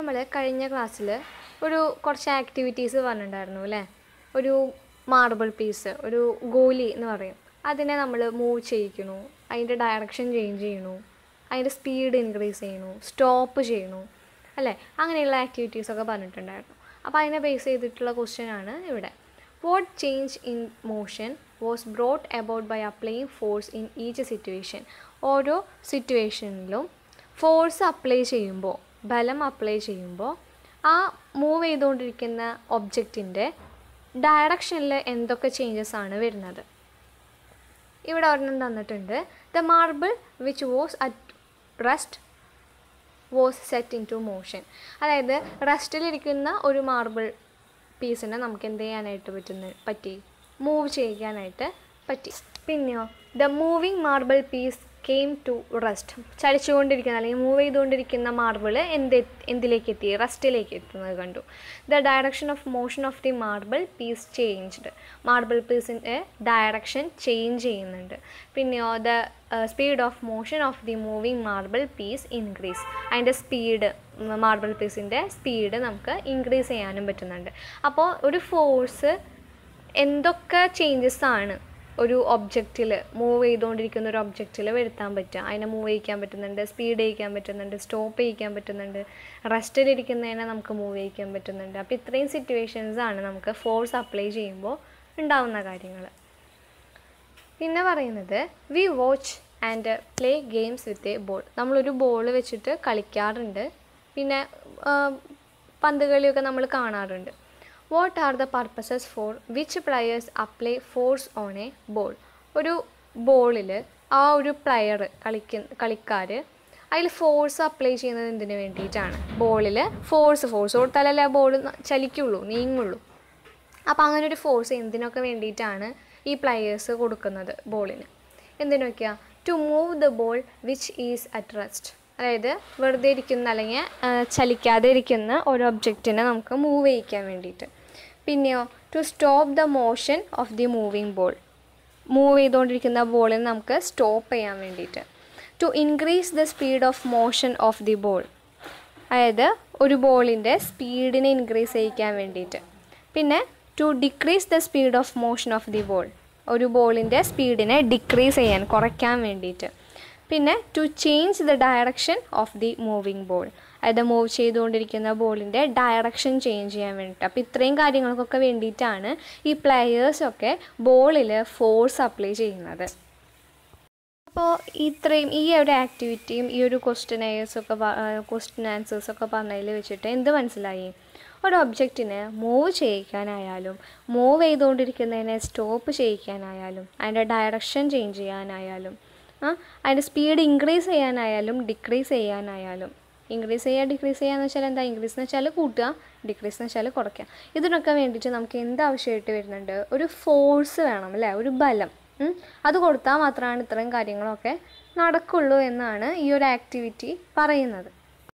നമ്മൾ കഴിഞ്ഞ ക്ലാസ്സിൽ ഒരു കുറച്ച് ആക്ടിവിറ്റീസ് പറഞ്ഞിട്ടുണ്ടായിരുന്നു അല്ലേ ഒരു മാർബിൾ പീസ് ഒരു ഗോലി എന്ന് പറയും അതിനെ നമ്മൾ മൂവ് ചെയ്യിക്കണു അതിൻ്റെ ഡയറക്ഷൻ ചേഞ്ച് ചെയ്യണു അതിൻ്റെ സ്പീഡ് ഇൻക്രീസ് ചെയ്യണു സ്റ്റോപ്പ് ചെയ്യണു അല്ലേ അങ്ങനെയുള്ള ആക്ടിവിറ്റീസൊക്കെ പറഞ്ഞിട്ടുണ്ടായിരുന്നു അപ്പോൾ അതിനെ ബേസ് ചെയ്തിട്ടുള്ള ക്വസ്റ്റ്യൻ ആണ് ഇവിടെ what change in motion was brought about by applying force in each situation ഓരോ സിറ്റുവേഷനിലും ഫോഴ്സ് അപ്ലൈ ചെയ്യുമ്പോൾ ബലം അപ്ലൈ ചെയ്യുമ്പോൾ ആ മൂവ് ചെയ്തുകൊണ്ടിരിക്കുന്ന ഒബ്ജക്റ്റിൻ്റെ ഡയറക്ഷനിൽ എന്തൊക്കെ ചേഞ്ചസ് ആണ് വരുന്നത് ഇവിടെ ഒരെണ്ണം തന്നിട്ടുണ്ട് the marble which was at rest was set in to motion അതായത് റെസ്റ്റിലിരിക്കുന്ന ഒരു മാർബിൾ പീസിനെ നമുക്ക് എന്ത് ചെയ്യാനായിട്ട് പറ്റുന്ന പറ്റി മൂവ് ചെയ്യിക്കാനായിട്ട് പറ്റി പിന്നെയോ the moving marble piece came to rest ചലിച്ചുകൊണ്ടിരിക്കുന്ന അല്ലെങ്കിൽ മൂവ് ചെയ്തുകൊണ്ടിരിക്കുന്ന മാർബിൾ എന്ത് എന്തിലേക്ക് എത്തി റെസ്റ്റിലേക്ക് എത്തുന്നത് കണ്ടു the direction of motion of the marble piece changed marble പീസിൻ്റെ ഡയറക്ഷൻ ചേഞ്ച് ചെയ്യുന്നുണ്ട് പിന്നെയോ the speed of motion of the moving marble piece increase അതിൻ്റെ സ്പീഡ് മാർബിൾ പീസിൻ്റെ സ്പീഡ് നമുക്ക് ഇൻക്രീസ് ചെയ്യാനും പറ്റുന്നുണ്ട് അപ്പോൾ ഒരു ഫോഴ്സ് എന്തൊക്കെ ചേഞ്ചസ് ആണ് ഒരു ഒബ്ജക്റ്റിൽ മൂവ് ചെയ്തുകൊണ്ടിരിക്കുന്ന ഒരു ഒബ്ജക്റ്റിൽ വരുത്താൻ പറ്റുക അതിനെ മൂവ് ചെയ്യിക്കാൻ പറ്റുന്നുണ്ട് സ്പീഡ് ചെയ്യിക്കാൻ പറ്റുന്നുണ്ട് സ്റ്റോപ്പ് ചെയ്യിക്കാൻ പറ്റുന്നുണ്ട് റെസ്റ്റിലിരിക്കുന്നതിനെ നമുക്ക് മൂവ് ചെയ്യിക്കാൻ പറ്റുന്നുണ്ട് അപ്പോൾ ഇത്രയും സിറ്റുവേഷൻസ് ആണ് നമുക്ക് ഫോഴ്സ് അപ്ലൈ ചെയ്യുമ്പോൾ ഉണ്ടാവുന്ന കാര്യങ്ങൾ പിന്നെ പറയുന്നത് we watch and play games with a ball നമ്മളൊരു ബോൾ വെച്ചിട്ട് കളിക്കാറുണ്ട് പിന്നെ പന്ത് കളിയൊക്കെ നമ്മൾ കാണാറുണ്ട് what are the purposes for which players apply force on a ball ഒരു ബോളിൽ ആ ഒരു പ്ലെയർ കളിക്കുന്ന കളിക്കാർ അതിൽ ഫോഴ്സ് അപ്ലൈ ചെയ്യുന്നത് എന്തിനു വേണ്ടിയിട്ടാണ് ബോളിൽ ഫോഴ്സ് ഫോഴ്സ് കൊടുത്താലല്ലേ ആ ബോൾ ചലിക്കുള്ളൂ നീങ്ങുള്ളൂ അപ്പോൾ അങ്ങനെ ഒരു ഫോഴ്സ് എന്തിനൊക്കെ വേണ്ടിയിട്ടാണ് ഈ പ്ലെയേഴ്സ് കൊടുക്കുന്നത് ബോളിന് എന്തിനൊക്കെയാണ് to move the ball which is at rest അതായത് വെറുതെ ഇരിക്കുന്ന അല്ലെങ്കിൽ ചലിക്കാതെ ഇരിക്കുന്ന ഒരു ഒബ്ജക്റ്റിനെ നമുക്ക് മൂവ് ചെയ്യിക്കാൻ വേണ്ടിയിട്ട് പിന്നെയോ to stop the motion of the moving ball move ചെയ്തുകൊണ്ടിരിക്കുന്ന ബോളിനെ നമുക്ക് സ്റ്റോപ്പ് ചെയ്യാൻ വേണ്ടിയിട്ട് to increase the speed of motion of the ball അതായത് ഒരു ബോളിൻ്റെ സ്പീഡിനെ ഇൻക്രീസ് ചെയ്യിക്കാൻ വേണ്ടിയിട്ട് പിന്നെ to decrease the speed of motion of the ball ഒരു ബോളിൻ്റെ സ്പീഡിനെ ഡിക്രീസ് ചെയ്യാൻ കുറയ്ക്കാൻ വേണ്ടിയിട്ട് പിന്നെ to change the direction of the moving ball അതായത് മൂവ് ചെയ്തുകൊണ്ടിരിക്കുന്ന ബോളിൻ്റെ ഡയറക്ഷൻ ചേഞ്ച് ചെയ്യാൻ വേണ്ടിയിട്ട് അപ്പോൾ ഇത്രയും കാര്യങ്ങൾക്കൊക്കെ വേണ്ടിയിട്ടാണ് ഈ പ്ലെയേഴ്സൊക്കെ ബോളിൽ ഫോഴ്സ് അപ്ലൈ ചെയ്യുന്നത് അപ്പോൾ ഇത്രയും ഈ ഒരു ആക്ടിവിറ്റിയും ഈ ഒരു ക്വസ്റ്റ്യനേഴ്സൊക്കെ ക്വസ്റ്റ്യൻ ആൻസേഴ്സൊക്കെ പറഞ്ഞതിൽ വെച്ചിട്ട് എന്ത് മനസ്സിലായി ഒരു ഒബ്ജക്റ്റിനെ മൂവ് ചെയ്യിക്കാനായാലും മൂവ് ചെയ്തുകൊണ്ടിരിക്കുന്നതിനെ സ്റ്റോപ്പ് ചെയ്യിക്കാനായാലും അതിൻ്റെ ഡയറക്ഷൻ ചേഞ്ച് ചെയ്യാനായാലും അതിൻ്റെ സ്പീഡ് ഇൻക്രീസ് ചെയ്യാനായാലും ഡിക്രീസ് ചെയ്യാനായാലും ഇൻക്രീസ് ചെയ്യുക ഡിക്രീസ് ചെയ്യുക എന്ന് വെച്ചാൽ എന്താ ഇൻക്രീസ് എന്ന് വെച്ചാൽ കൂട്ടുക ഡിക്രീസ് എന്ന് വെച്ചാൽ കുറയ്ക്കുക ഇതിനൊക്കെ വേണ്ടിയിട്ട് നമുക്ക് എന്ത് ആവശ്യമായിട്ട് വരുന്നുണ്ട് ഒരു ഫോഴ്സ് വേണം അല്ലേ ഒരു ബലം അത് കൊടുത്താൽ മാത്രമാണ് ഇത്രയും കാര്യങ്ങളൊക്കെ നടക്കുള്ളൂ എന്നാണ് ഈ ഒരു ആക്ടിവിറ്റി പറയുന്നത്